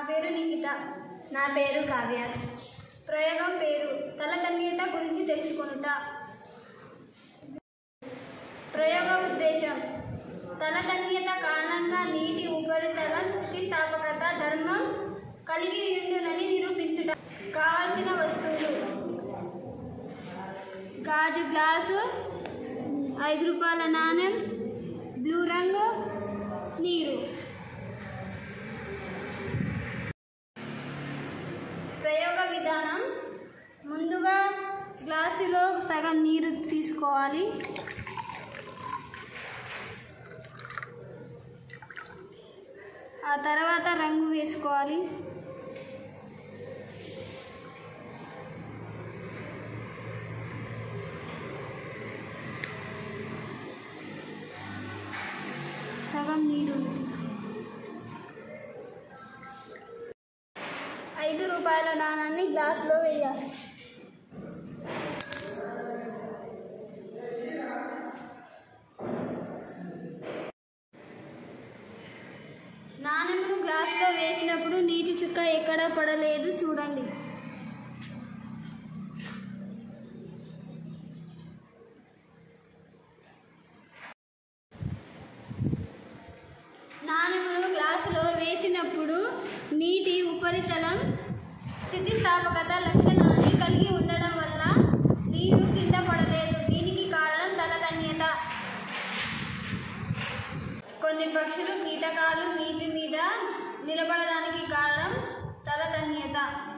పేరు నిఖిత నా పేరు కావ్య ప్రయోగం పేరు తలతన్యత గురించి తెలుసుకొనుట ప్రయోగ ఉద్దేశం తలతన్యత కారణంగా నీటి ఉపరితలం స్థితిస్థాపకత ధర్మం కలిగి ఉండునని నిరూపించుట కావలసిన వస్తువులు గాజు గ్లాసు ఐదు రూపాయల నాణెం బ్లూ రంగు నీరు ప్రయోగ విధానం ముందుగా గ్లాసులో సగం నీరు తీసుకోవాలి ఆ తర్వాత రంగు వేసుకోవాలి సగం నీరు తీసుకోవాలి ఐదు రూపాయల నాణాన్ని గ్లాసులో వేయాలి నాణెమును గ్లాసులో వేసినప్పుడు నీటి చుక్క ఎక్కడా పడలేదు చూడండి నాణెమును గ్లాసులో వేసినప్పుడు నీటి ఉపరితలం స్థితిస్థాపకత లక్షణాన్ని కలిగి ఉండడం వల్ల నీరు కింద పడలేదు దీనికి కారణం తలతన్యత కొన్ని పక్షులు కీటకాలు నీటి మీద నిలబడడానికి కారణం తలతన్యత